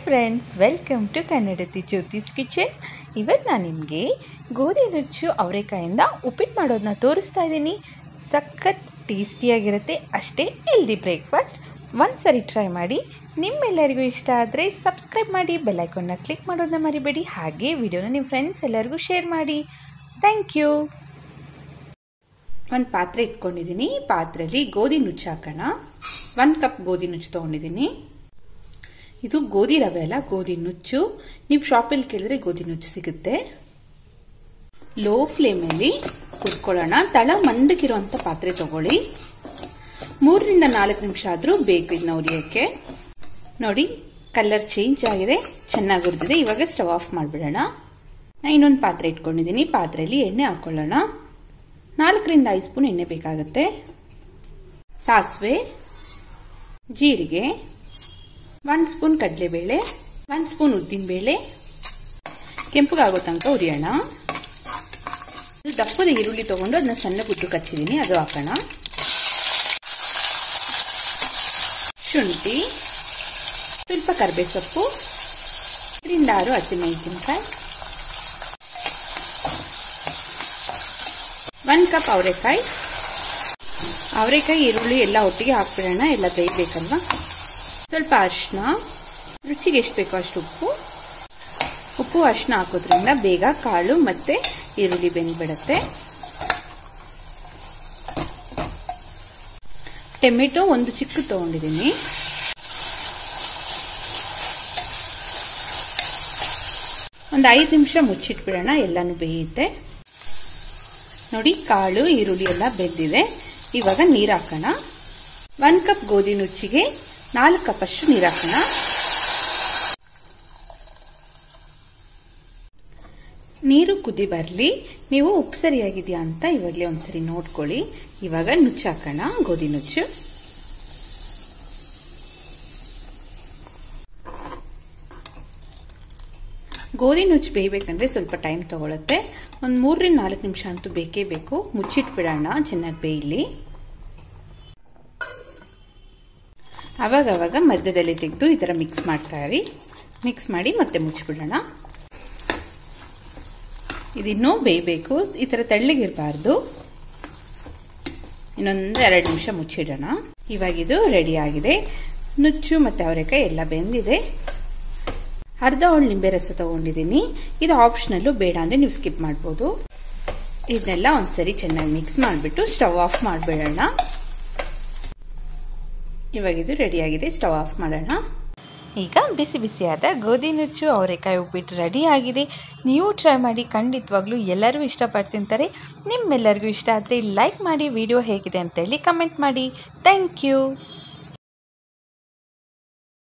friends welcome to Kannadathi Jyothi's kitchen ಇವತ್ತು ನಾನು ನಿಮಗೆ ಗೋಧಿ ನುಚ್ಚು ಅವರೆಕಾಯಿಂದ ಉಪ್ಪಿಟ್ಟು ಮಾಡೋದನ್ನ ತೋರಿಸ್ತಾ ಇದ್ದೀನಿ ಸಖತ್ ಟೇಸ್ಟಿಯಾಗಿರುತ್ತೆ ಅಷ್ಟೇ ಹೆಲ್ದಿ ಬ್ರೇಕ್ಫಾಸ್ಟ್ ಒಂದು ಸರಿ ಟ್ರೈ ಮಾಡಿ ನಿಮ್ಮೆಲ್ಲರಿಗೂ ಇಷ್ಟ ಆದರೆ ಸಬ್ಸ್ಕ್ರೈಬ್ ಮಾಡಿ ಬೆಲ್ಲೈಕನ್ನ ಕ್ಲಿಕ್ ಮಾಡೋದನ್ನ ಮರಿಬೇಡಿ ಹಾಗೆ ವಿಡಿಯೋನ ನಿಮ್ಮ ಫ್ರೆಂಡ್ಸ್ ಎಲ್ಲರಿಗೂ ಶೇರ್ ಮಾಡಿ ಥ್ಯಾಂಕ್ ಯು ಒಂದು ಪಾತ್ರೆ ಇಟ್ಕೊಂಡಿದ್ದೀನಿ ಪಾತ್ರೆಯಲ್ಲಿ ಗೋಧಿ ನುಚ್ಚು ಹಾಕೋಣ ಒಂದು ಕಪ್ ಗೋಧಿ ನುಚ್ಚು ತೊಗೊಂಡಿದ್ದೀನಿ ಇದು ಗೋಧಿ ರವೆ ಅಲ್ಲ ಗೋಧಿ ನುಚ್ಚು ನೀವು ಶಾಪಲ್ಲಿ ಕೇಳಿದ್ರೆ ಗೋಧಿ ನುಚ್ಚು ಸಿಗುತ್ತೆ ಲೋ ಫ್ಲೇಮಲ್ಲಿ ಕುರ್ಕೊಳ್ಳೋಣ ತಳ ಮಂದಕ್ಕಿರುವಂಥ ಪಾತ್ರೆ ತಗೊಳ್ಳಿ ಮೂರರಿಂದ ನಾಲ್ಕು ನಿಮಿಷ ಆದರೂ ಬೇಕು ಇದನ್ನ ಉರಿಯೋಕ್ಕೆ ನೋಡಿ ಕಲರ್ ಚೇಂಜ್ ಆಗಿದೆ ಚೆನ್ನಾಗಿ ಹುರಿದಿದೆ ಇವಾಗ ಸ್ಟವ್ ಆಫ್ ಮಾಡಿಬಿಡೋಣ ನಾನು ಇನ್ನೊಂದು ಪಾತ್ರೆ ಇಟ್ಕೊಂಡಿದ್ದೀನಿ ಪಾತ್ರೆಯಲ್ಲಿ ಎಣ್ಣೆ ಹಾಕೊಳ್ಳೋಣ ನಾಲ್ಕರಿಂದ ಐದು ಸ್ಪೂನ್ ಎಣ್ಣೆ ಬೇಕಾಗುತ್ತೆ ಸಾಸಿವೆ ಜೀರಿಗೆ ಒಂದು ಸ್ಪೂನ್ ಕಡಲೆಬೇಳೆ ಒಂದು ಸ್ಪೂನ್ ಉದ್ದಿನಬೇಳೆ ಕೆಂಪಗಾಗೋ ತನಕ ಉರಿಯೋಣ ದಪ್ಪದ ಈರುಳ್ಳಿ ತಗೊಂಡು ಅದನ್ನ ಸಣ್ಣ ಗುಡ್ಡು ಕಚ್ಚಿದ್ದೀನಿ ಅದು ಹಾಕೋಣ ಶುಂಠಿ ಸ್ವಲ್ಪ ಕರ್ಬೇ ಸೊಪ್ಪು ಇದರಿಂದ ಆರು ಹಸಿಮೆಣಸಿನ್ಕಾಯಿ ಒಂದು ಕಪ್ ಅವರೆಕಾಯಿ ಅವರೆಕಾಯಿ ಈರುಳ್ಳಿ ಎಲ್ಲ ಒಟ್ಟಿಗೆ ಹಾಕ್ಬಿಡೋಣ ಎಲ್ಲ ಬೇಯಬೇಕಲ್ವಾ ಸ್ವಲ್ಪ ಅರಿಶಿನ ರುಚಿಗೆ ಎಷ್ಟು ಬೇಕೋ ಅಷ್ಟು ಉಪ್ಪು ಉಪ್ಪು ಅರಿಶಿನ ಹಾಕೋದ್ರಿಂದ ಬೇಗ ಕಾಳು ಮತ್ತು ಈರುಳ್ಳಿ ಬೆಂದ್ಬಿಡುತ್ತೆ ಟೊಮೆಟೊ ಒಂದು ಚಿಕ್ಕ ತೊಗೊಂಡಿದ್ದೀನಿ ಒಂದು ಐದು ನಿಮಿಷ ಮುಚ್ಚಿಟ್ಬಿಡೋಣ ಎಲ್ಲನೂ ಬೇಯುತ್ತೆ ನೋಡಿ ಕಾಳು ಈರುಳ್ಳಿ ಎಲ್ಲ ಬೆಂದಿದೆ ಇವಾಗ ನೀರು ಹಾಕೋಣ ಒಂದು ಕಪ್ ಗೋಧಿ ನುಚ್ಚಿಗೆ ನಾಲ್ಕು ಕಪ್ ಅಷ್ಟು ನೀರು ಹಾಕೋಣ ನೀರು ಕುದಿ ಬರಲಿ ನೀವು ಉಪ್ಪು ಸರಿಯಾಗಿದೆಯಾ ಅಂತ ಇವಾಗಲೇ ಒಂದ್ಸರಿ ನೋಡ್ಕೊಳ್ಳಿ ಇವಾಗ ನುಚ್ಚು ಹಾಕೋಣ ಗೋಧಿ ನುಚ್ಚು ಗೋಧಿ ನುಚ್ಚು ಬೇಯಬೇಕಂದ್ರೆ ಸ್ವಲ್ಪ ಟೈಮ್ ತಗೊಳುತ್ತೆ ಒಂದು ಮೂರರಿಂದ ನಾಲ್ಕು ನಿಮಿಷ ಅಂತೂ ಬೇಕೇ ಬೇಕು ಮುಚ್ಚಿಟ್ಬಿಡೋಣ ಚೆನ್ನಾಗಿ ಬೇಯಲಿ ಅವಾಗ ಅವಾಗ ಮಧ್ಯದಲ್ಲಿ ತೆಗೆದು ಈ ಥರ ಮಿಕ್ಸ್ ಮಾಡ್ತಾ ಇರಿ ಮಿಕ್ಸ್ ಮಾಡಿ ಮತ್ತೆ ಮುಚ್ಚಿಬಿಡೋಣ ಇದಿನ್ನೂ ಬೇಯಬೇಕು ಈ ಥರ ತೆಳ್ಳಗಿರಬಾರ್ದು ಇನ್ನೊಂದು ಎರಡು ನಿಮಿಷ ಮುಚ್ಚಿಡೋಣ ಇವಾಗಿದು ರೆಡಿ ಆಗಿದೆ ನುಚ್ಚು ಮತ್ತು ಅವರೆಕಾಯಿ ಎಲ್ಲ ಬೆಂದಿದೆ ಅರ್ಧ ಹೋಳು ನಿಂಬೆ ರಸ ತಗೊಂಡಿದ್ದೀನಿ ಇದು ಆಪ್ಷನಲ್ಲು ಬೇಡ ಅಂದರೆ ನೀವು ಸ್ಕಿಪ್ ಮಾಡ್ಬೋದು ಇದನ್ನೆಲ್ಲ ಒಂದ್ಸರಿ ಚೆನ್ನಾಗಿ ಮಿಕ್ಸ್ ಮಾಡಿಬಿಟ್ಟು ಸ್ಟವ್ ಆಫ್ ಮಾಡಿಬಿಡೋಣ ಇವಾಗ ಇದು ರೆಡಿಯಾಗಿದೆ ಸ್ಟವ್ ಆಫ್ ಮಾಡೋಣ ಈಗ ಬಿಸಿ ಬಿಸಿಯಾದ ಗೋಧಿ ನುಚ್ಚು ಅವರೆಕಾಯಿ ಉಪ್ಪಿಟ್ಟು ರೆಡಿ ಆಗಿದೆ ನೀವು ಟ್ರೈ ಮಾಡಿ ಖಂಡಿತವಾಗ್ಲೂ ಎಲ್ಲರೂ ಇಷ್ಟಪಟ್ಟು ತಿಂತಾರೆ ನಿಮ್ಮೆಲ್ಲರಿಗೂ ಇಷ್ಟ ಆದರೆ ಲೈಕ್ ಮಾಡಿ ವಿಡಿಯೋ ಹೇಗಿದೆ ಅಂತೇಳಿ ಕಮೆಂಟ್ ಮಾಡಿ ಥ್ಯಾಂಕ್ ಯು